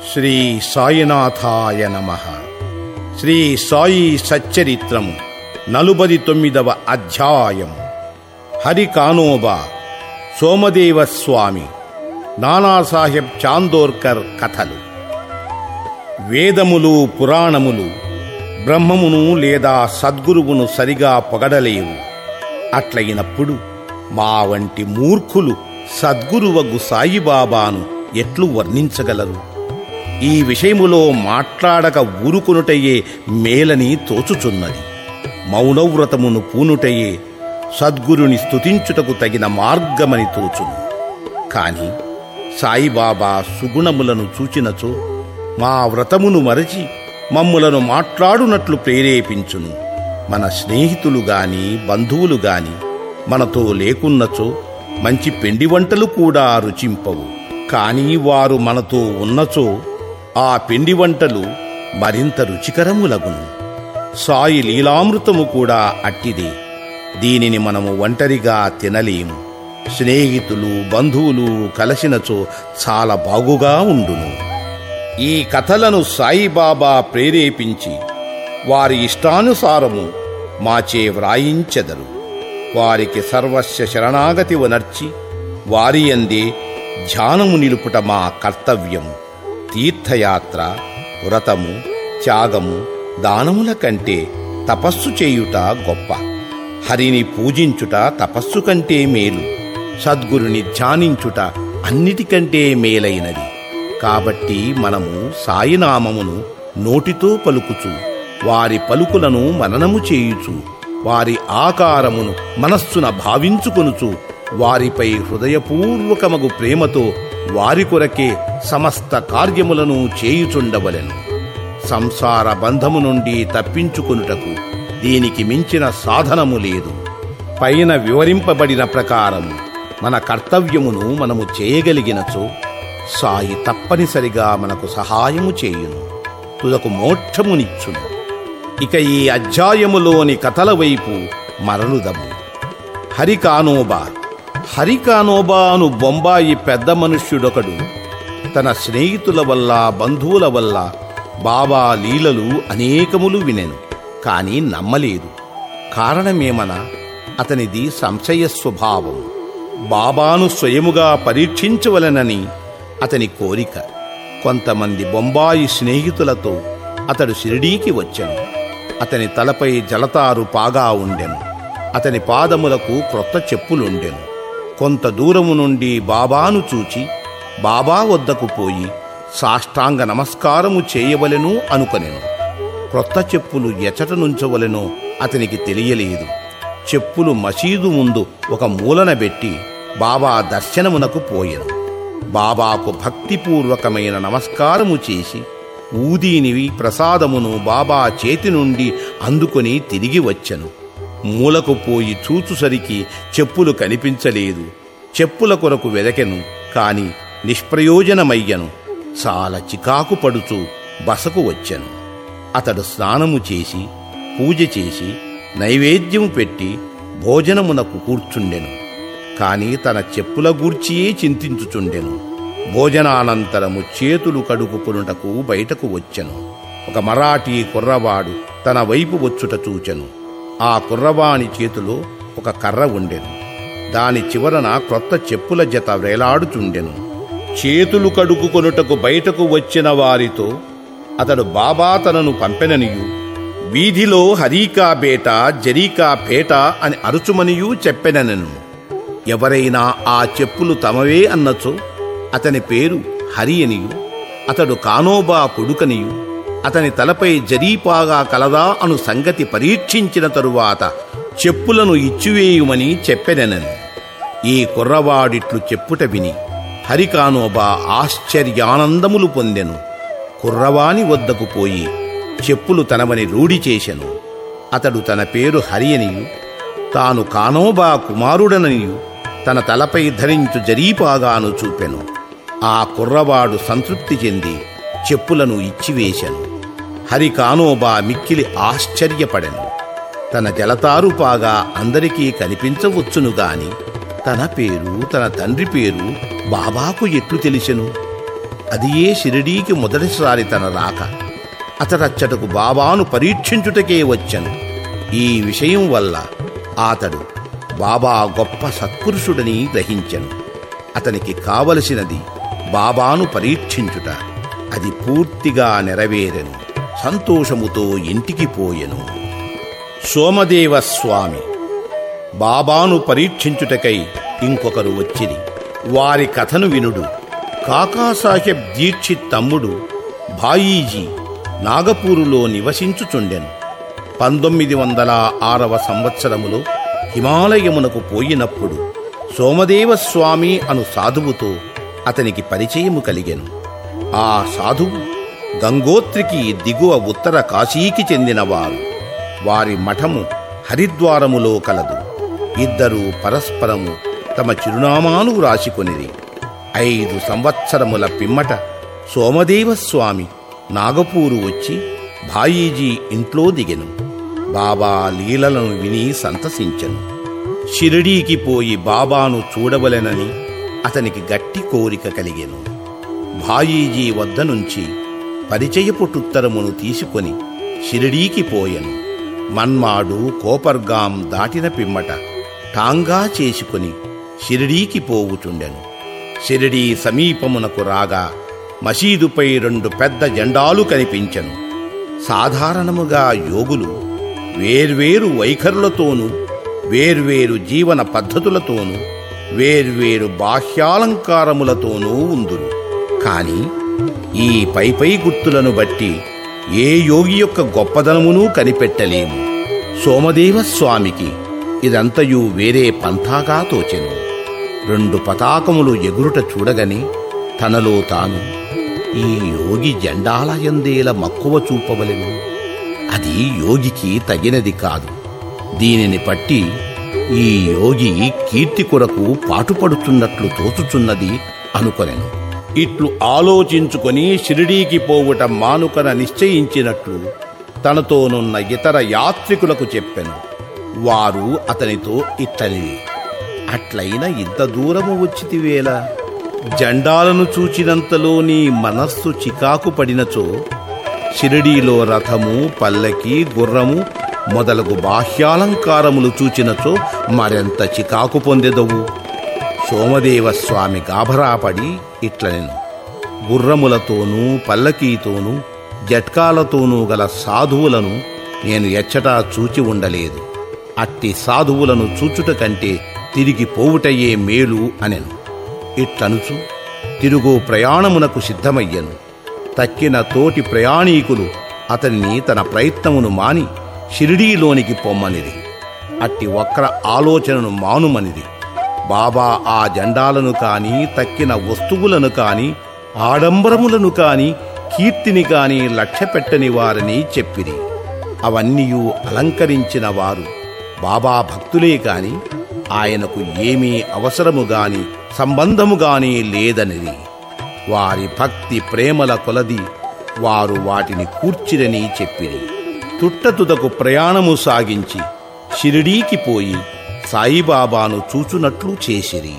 శ్రీ సాయినాథాయ నమ శ్రీ సాయి సచ్చరిత్రము నలుబది తొమ్మిదవ అధ్యాయం హరి కానోబా సోమదేవ స్వామి నానాసాహెబ్ చాందోర్కర్ కథలు వేదములు పురాణములు బ్రహ్మమును లేదా సద్గురువును సరిగా పొగడలేవు అట్లయినప్పుడు మా వంటి మూర్ఖులు సద్గురువగు సాయిబాబాను ఎట్లు వర్ణించగలరు ఈ విషయములో మాట్లాడక ఊరుకునుటయే మేలని తోచుచున్నది మౌనవ్రతమును పూనుటయే సద్గురుని స్తుతించుటకు తగిన మార్గమని తోచును కాని సాయిబాబా సుగుణములను చూచినచో మా వ్రతమును మరచి మమ్ములను మాట్లాడునట్లు ప్రేరేపించును మన స్నేహితులు గాని బంధువులు గాని మనతో లేకున్నచో మంచి పిండి వంటలు కూడా రుచింపవు కానీ వారు మనతో ఉన్నచో ఆ పిండి వంటలు మరింత రుచికరములగును సాయి లీలామృతము కూడా అట్టిదే దీనిని మనము ఒంటరిగా తినలేము స్నేహితులు బంధువులు కలసినచో చాలా బాగుగా ఉండును ఈ కథలను సాయిబాబా ప్రేరేపించి వారి ఇష్టానుసారము మాచే వ్రాయించెదరు వారికి సర్వస్వ శరణాగతి వనర్చి వారి అందే ధ్యానము నిలుపుట మా కర్తవ్యము తీర్థయాత్ర వ్రతము త్యాగము దానముల కంటే తపస్సు చేయుట గొప్ప హరిని పూజించుట తపస్సు కంటే మేలు సద్గురుని ధ్యానించుట అన్నిటికంటే మేలైనది కాబట్టి మనము సాయినామమును నోటితో పలుకుచు వారి పలుకులను మననము చేయుచు వారి ఆకారమును మనస్సున భావించుకొనుచు వారిపై హృదయపూర్వకమగు ప్రేమతో వారి కొరకే సమస్త కార్యములను చేయుచుండవలెను సంసార బంధము నుండి తప్పించుకొనుటకు దీనికి మించిన సాధనము లేదు పైన వివరింపబడిన ప్రకారం మన కర్తవ్యమును మనము చేయగలిగినచో సాయి తప్పనిసరిగా మనకు సహాయము చేయును తుదకు మోక్షమునిచ్చును ఇక ఈ అధ్యాయములోని కథల వైపు మరలుదము హరికానోబా హరికానోబా అను బొంబాయి పెద్ద మనుష్యుడొకడు తన స్నేహితుల వల్ల బంధువుల వల్ల బాబా లీలలు అనేకములు వినెను కాని నమ్మలేదు కారణమేమన అతనిది సంశయ స్వభావం బాబాను స్వయముగా పరీక్షించవలనని అతని కోరిక కొంతమంది బొంబాయి స్నేహితులతో అతడు షిరిడీకి వచ్చాను అతని తలపై జలతారు పాగా ఉండెను అతని పాదములకు క్రొత్త చెప్పులుండెను కొంత దూరము నుండి బాబాను చూచి బాబా వద్దకు పోయి సాష్టాంగ నమస్కారము చేయవలెను అనుకొనెను క్రొత్త చెప్పులు ఎచట నుంచవలెనో అతనికి తెలియలేదు చెప్పులు మసీదు ముందు ఒక మూలన పెట్టి బాబా దర్శనమునకు పోయెను బాబాకు భక్తిపూర్వకమైన నమస్కారము చేసి ఊదీనివి ప్రసాదమును బాబా చేతి నుండి అందుకొని తిరిగి వచ్చెను మూలకు పోయి చూచుసరికి చెప్పులు కనిపించలేదు చెప్పుల కొరకు వెదకెను కాని నిష్ప్రయోజనమయ్యను చాలా చికాకు పడుచు బసకు వచ్చెను అతడు స్నానము చేసి పూజ చేసి నైవేద్యము పెట్టి భోజనమునకు కూర్చుండెను కాని తన చెప్పుల గూర్చియే చింతించుచుండెను భోజనానంతరము చేతులు కడుగుకొనుటకు బయటకు వచ్చెను ఒక మరాఠీ కుర్రవాడు తన వైపు వచ్చుట చూచెను ఆ కుర్రవాని చేతిలో ఒక కర్ర ఉండెను దాని చివరన క్రొత్త చెప్పుల జత వేలాడుచుండెను చేతులు కడుగుకొనుటకు బయటకు వచ్చిన వారితో అతడు బాబా తనను పంపెననియు వీధిలో హరీకా బేట జరీకా పేట అని అరుచుమనియూ చెప్పెననెను ఎవరైనా ఆ చెప్పులు తమవే అన్నచో అతని పేరు హరి అనియు అతడు కానోబా కొడుకనియు అతని తలపై జరీపాగా కలదా అను సంగతి పరీక్షించిన తరువాత చెప్పులను ఇచ్చివేయుమని చెప్పెనెనను ఈ కుర్రవాడిట్లు చెప్పుట విని హరికానోబా ఆశ్చర్యానందములు పొందెను కుర్రవాని వద్దకు పోయి చెప్పులు తనవని రూఢి చేసెను అతడు తన పేరు హరి అనియు తాను కానోబా కుమారుడననియు తన తలపై ధరించు జరీపాగాను చూపెను ఆ కుర్రవాడు సంతృప్తి చెంది చెప్పులను ఇచ్చివేశను హరి కానోబా మిక్కిలి ఆశ్చర్యపడెను తన జలతారుపాగా అందరికీ కనిపించవచ్చును గాని తన పేరు తన తండ్రి పేరు బాబాకు ఎట్లు తెలిసెను అది ఏ షిరిడీకి మొదటిసారి తన రాక అతడచ్చటకు బాబాను పరీక్షించుటకే వచ్చెను ఈ విషయం వల్ల అతడు బాబా గొప్ప సత్పురుషుడని గ్రహించెను అతనికి కావలసినది బాబాను పరీక్షించుట అది పూర్తిగా నెరవేరెను సంతోషముతో ఇంటికి పోయెను సోమదేవ స్వామి బాబాను పరీక్షించుటకై ఇంకొకరు వచ్చిరి వారి కథను వినుడు కాకాసాహెబ్ దీక్షిత్ తమ్ముడు భాయీజీ నాగపూరులో నివసించుచుండెను పంతొమ్మిది వందల ఆరవ సంవత్సరములో హిమాలయమునకు పోయినప్పుడు సోమదేవ స్వామి అను సాధువుతో అతనికి పరిచయము కలిగెను ఆ సాధువు గంగోత్రికి దిగువ ఉత్తర కాశీకి చెందినవారు వారి మఠము హరిద్వారములో కలదు ఇద్దరు పరస్పరము తమ చిరునామాను రాసికొనిది ఐదు సంవత్సరముల పిమ్మట సోమదేవ స్వామి నాగపూరు వచ్చి భాయీజీ ఇంట్లో దిగెను బాబా లీలలను విని సంతసించెను షిరిడీకి పోయి బాబాను చూడవలెనని అతనికి గట్టి కోరిక కలిగెను భాయీజీ వద్ద నుంచి పరిచయపుటుత్తరమును తీసుకొని షిరిడీకి పోయెను మన్మాడు కోపర్గాం దాటిన పిమ్మట టాంగా చేసుకుని షిరిడీకి పోవుచుండెను షిరిడీ సమీపమునకు రాగా మసీదుపై రెండు పెద్ద జెండాలు కనిపించెను సాధారణముగా యోగులు వేర్వేరు వైఖరులతోనూ వేర్వేరు జీవన పద్ధతులతోనూ వేర్వేరు బాహ్యాలంకారములతోనూ ఉందురు కాని ఈ పై పై గుర్తులను బట్టి ఏ యోగి యొక్క గొప్పదనమును కనిపెట్టలేము సోమదేవ స్వామికి ఇదంతయు వేరే పంథాగా తోచెను రెండు పతాకములు ఎగురుట చూడగని తనలో తాను ఈ యోగి జెండాల ఎందేల మక్కువ చూపవలెను అది యోగికి తగినది కాదు దీనిని పట్టి ఈ యోగి కీర్తి కొరకు పాటుపడుతున్నట్లు తోచుచున్నది అనుకొనెను ఇట్లు ఆలోచించుకొని షిరిడీకి పోవుట మానుకన నిశ్చయించినట్లు తనతోనున్న ఇతర యాత్రికులకు చెప్పెను వారు అతనితో ఇట్లని అట్లయిన ఇంత దూరము వచ్చితివేళ జెండాలను చూచినంతలో నీ మనస్సు చికాకు పడినచో షిరిడీలో రథము పల్లకి గుర్రము మొదలగు బాహ్యాలంకారములు చూచినచో మరెంత చికాకు పొందెదవు సోమదేవ స్వామి గాభరాపడి ఇట్లనెను గుర్రములతోనూ పల్లకీతోనూ జట్కాలతోనూ గల సాధువులను నేను ఎచ్చటా చూచి ఉండలేదు అట్టి సాధువులను చూచుట కంటే తిరిగి పోవుటయే మేలు అనెను ఇట్లనుచు తిరుగు ప్రయాణమునకు సిద్ధమయ్యను తక్కిన తోటి ప్రయాణీకులు అతన్ని తన ప్రయత్నమును మాని షిరిడీలోనికి పొమ్మనిది అట్టి వక్ర ఆలోచనను మానుమనిది బాబా ఆ జెండాలను కాని తక్కిన వస్తువులను కాని ఆడంబరములను కాని కీర్తిని కాని లక్ష్యపెట్టని వారని చెప్పిరి అవన్నీయు అలంకరించిన వారు బాబా భక్తులే కాని ఆయనకు ఏమీ అవసరము గాని సంబంధము గాని లేదనిది వారి భక్తి ప్రేమల కొలది వారు వాటిని కూర్చిరని చెప్పిరి తుట్టతుదకు ప్రయాణము సాగించి షిరిడీకి పోయి సాయిబాబాను చూచునట్లు చేసిరి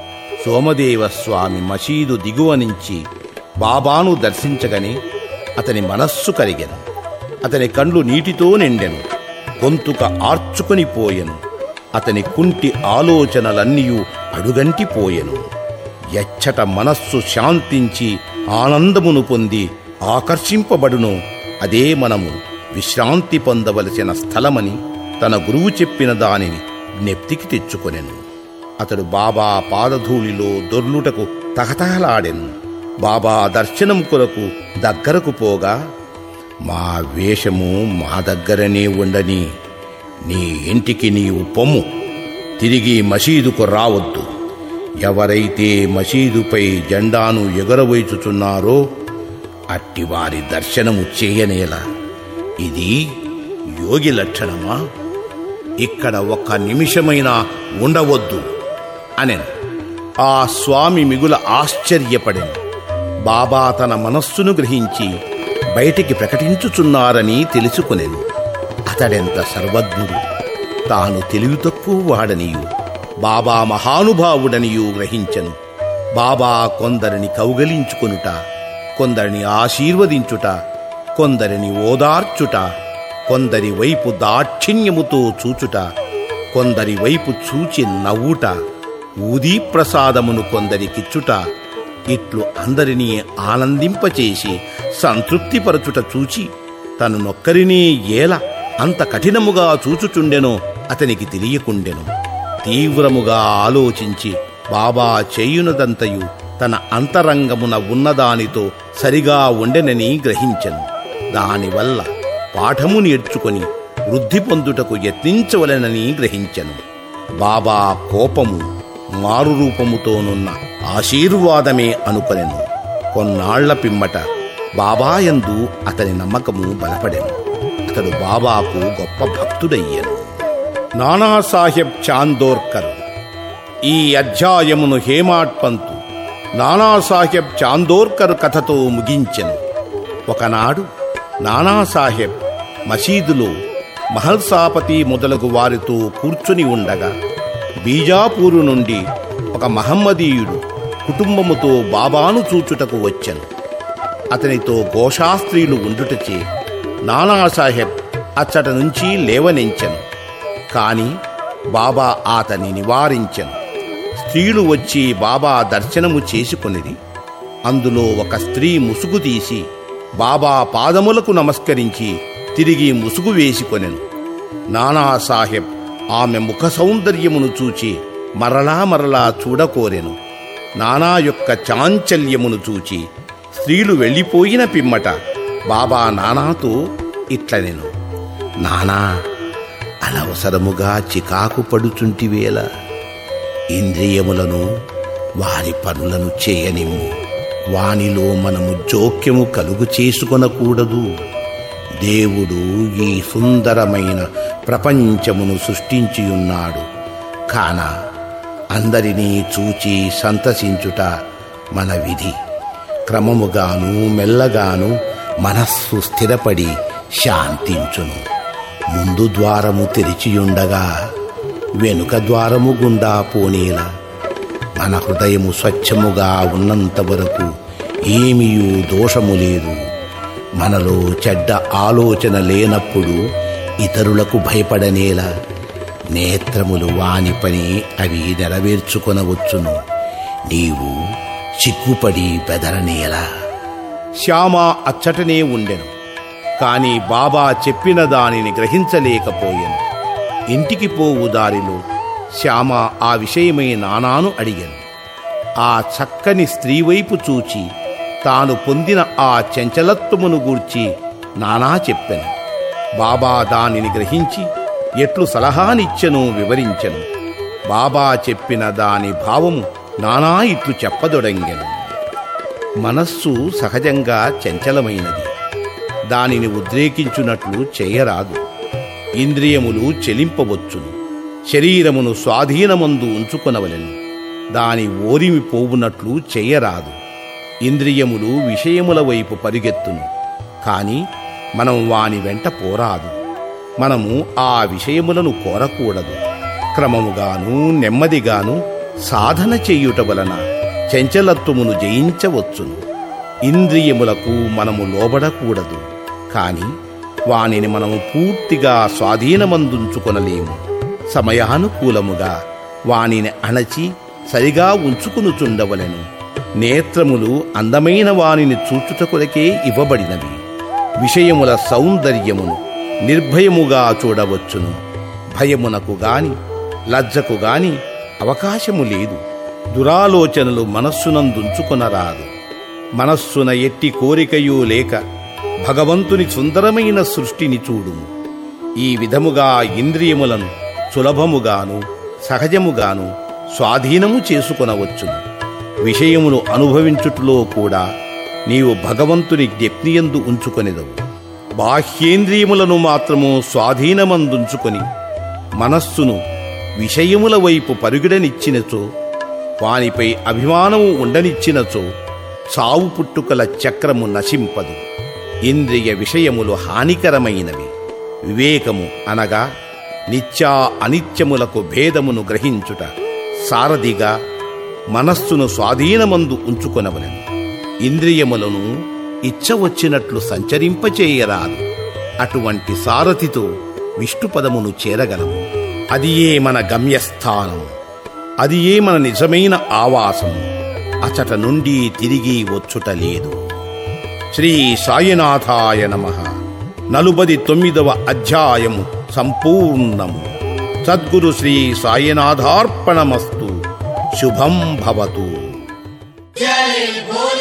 సోమదేవ స్వామి మసీదు దిగువ నుంచి బాబాను దర్శించగని అతని మనస్సు కరిగెను అతని కండ్లు నీటితో నిండెను గొంతుక ఆర్చుకొని పోయెను అతని కుంటి ఆలోచనలన్నీయు అడుగంటిపోయెను ఎచ్చట మనస్సు శాంతించి ఆనందమును పొంది ఆకర్షింపబడును అదే మనము విశ్రాంతి పొందవలసిన స్థలమని తన గురువు చెప్పిన దానిని జ్ఞప్తికి తెచ్చుకొనెను అతడు బాబా పాదధూళిలో దొర్లుటకు తహతహలాడెను బాబా దర్శనం కొరకు దగ్గరకు పోగా మా వేషము మా దగ్గరనే ఉండని నీ ఇంటికి నీవు పొమ్ము తిరిగి మసీదుకు రావద్దు ఎవరైతే మసీదుపై జెండాను ఎగరవేచుచున్నారో అట్టి వారి దర్శనము చేయనేలా ఇది యోగి లక్షణమా ఇక్కడ ఒక్క నిమిషమైనా ఉండవద్దు అనెను ఆ స్వామి మిగుల ఆశ్చర్యపడెను బాబా తన మనస్సును గ్రహించి బయటికి ప్రకటించుచున్నారని తెలుసుకునెను అతడెంత సర్వజ్ఞుడు తాను తెలివి తక్కువ వాడనియు బాబా మహానుభావుడనియు గ్రహించెను బాబా కొందరిని కౌగలించుకొనుట కొందరిని ఆశీర్వదించుట కొందరిని ఓదార్చుట కొందరి వైపు దాక్షిణ్యముతో చూచుట కొందరి వైపు చూచి నవ్వుట ఊదీ ప్రసాదమును కొందరికిచ్చుట ఇట్లు అందరినీ ఆనందింపచేసి సంతృప్తిపరచుట చూచి తను నొక్కరినే ఏల అంత కఠినముగా చూచుచుండెనో అతనికి తెలియకుండెను తీవ్రముగా ఆలోచించి బాబా చేయునదంతయు తన అంతరంగమున ఉన్నదానితో సరిగా ఉండెనని గ్రహించెను దానివల్ల పాఠము నేర్చుకొని వృద్ధి పొందుటకు యత్నించవలెనని గ్రహించెను బాబా కోపము మారు రూపముతోనున్న ఆశీర్వాదమే అనుకొనెను కొన్నాళ్ల పిమ్మట బాబాయందు అతని నమ్మకము బలపడెను అతడు బాబాకు గొప్ప భక్తుడయ్యను నానాసాహెబ్ చాందోర్కర్ ఈ అధ్యాయమును హేమాడ్ పంతు నానాసాహెబ్ చాందోర్కర్ కథతో ముగించెను ఒకనాడు నానాసాహెబ్ మసీదులో మహల్సాపతి మొదలగు వారితో కూర్చుని ఉండగా బీజాపూరు నుండి ఒక మహమ్మదీయుడు కుటుంబముతో బాబాను చూచుటకు వచ్చెను అతనితో గోషాస్త్రీలు ఉండుటచే నానాసాహెబ్ అచ్చట నుంచి లేవనెంచెను కాని బాబా అతని నివారించెను స్త్రీలు వచ్చి బాబా దర్శనము చేసుకొనిది అందులో ఒక స్త్రీ ముసుగు తీసి బాబా పాదములకు నమస్కరించి తిరిగి ముసుగు వేసికొనెను నానాసాహెబ్ ఆమె ముఖ సౌందర్యమును చూచి మరలా మరలా చూడకోరెను నానా యొక్క చాంచల్యమును చూచి స్త్రీలు వెళ్ళిపోయిన పిమ్మట బాబా నానాతో ఇట్లనెను నానా అనవసరముగా చికాకు పడుచుంటివేళ ఇంద్రియములను వారి పనులను చేయనిమ్ము వానిలో మనము జోక్యము కలుగు చేసుకొనకూడదు దేవుడు ఈ సుందరమైన ప్రపంచమును సృష్టించియున్నాడు కాన అందరినీ చూచి సంతసించుట మన విధి క్రమముగాను మెల్లగాను మనస్సు స్థిరపడి శాంతించును ముందు ద్వారము తెరిచియుండగా వెనుక ద్వారము గుండా పోనేలా మన హృదయము స్వచ్ఛముగా ఉన్నంత వరకు ఏమీయూ దోషము లేదు మనలో చెడ్డ ఆలోచన లేనప్పుడు ఇతరులకు భయపడనేలా నేత్రములు వాని పని అవి నెరవేర్చుకొనవచ్చును నీవు చిక్కుపడి బెదరనేలా శ్యామ అచ్చటనే ఉండెను కాని బాబా చెప్పిన దానిని గ్రహించలేకపోయాను ఇంటికి పోవు దారిలో శ్యామ ఆ విషయమై నానాను అడిగాను ఆ చక్కని స్త్రీ వైపు చూచి తాను పొందిన ఆ చంచలత్వమును గూర్చి నానా చెప్పాను బాబా దానిని గ్రహించి ఎట్లు సలహానిచ్చెను వివరించెను బాబా చెప్పిన దాని భావము నానా ఇట్లు చెప్పదొడంగెను మనస్సు సహజంగా చంచలమైనది దానిని ఉద్రేకించున్నట్లు చేయరాదు ఇంద్రియములు చెలింపవచ్చును శరీరమును స్వాధీనమందు ఉంచుకొనవలెను దాని ఓరిమి పోవునట్లు చేయరాదు ఇంద్రియములు విషయముల వైపు పరిగెత్తును కాని మనం వాని వెంట పోరాదు మనము ఆ విషయములను కోరకూడదు క్రమముగాను నెమ్మదిగాను సాధన చేయుట వలన చంచలత్వమును జయించవచ్చును ఇంద్రియములకు మనము లోబడకూడదు కాని వానిని మనము పూర్తిగా స్వాధీనమందుంచుకొనలేము సమయానుకూలముగా వానిని అణచి సరిగా ఉంచుకునుచుండవలెను నేత్రములు అందమైన వానిని చూచుట కొరకే ఇవ్వబడినవి విషయముల సౌందర్యమును నిర్భయముగా చూడవచ్చును భయమునకు గాని లజ్జకు గాని అవకాశము లేదు దురాలోచనలు మనస్సునందుంచుకొనరాదు మనస్సున ఎట్టి కోరికయూ లేక భగవంతుని సుందరమైన సృష్టిని చూడుము ఈ విధముగా ఇంద్రియములను సులభముగాను సహజముగాను స్వాధీనము చేసుకొనవచ్చును విషయమును అనుభవించుటలో కూడా నీవు భగవంతుని జ్ఞప్తియందు ఉంచుకొనిదవు బాహ్యేంద్రియములను మాత్రము స్వాధీనమందుంచుకొని మనస్సును విషయముల వైపు పరుగుడనిచ్చినచో వానిపై అభిమానము ఉండనిచ్చినచో చావు పుట్టుకల చక్రము నశింపదు ఇంద్రియ విషయములు హానికరమైనవి వివేకము అనగా నిత్యా అనిత్యములకు భేదమును గ్రహించుట సారథిగా మనస్సును స్వాధీనమందు ఉంచుకొనవలెను ఇంద్రియములను ఇచ్చ వచ్చినట్లు సంచరింపచేయరాదు అటువంటి సారథితో విష్ణుపదమును చేరగలము అది ఏ మన గమ్యస్థానం అది ఏ మన నిజమైన ఆవాసం అచట నుండి తిరిగి వచ్చుట లేదు శ్రీ సాయినాథాయ నమ నలుబది తొమ్మిదవ అధ్యాయము సంపూర్ణము సద్గురు శ్రీ సాయినాథార్పణమస్తు శుభం భవతు జై భోల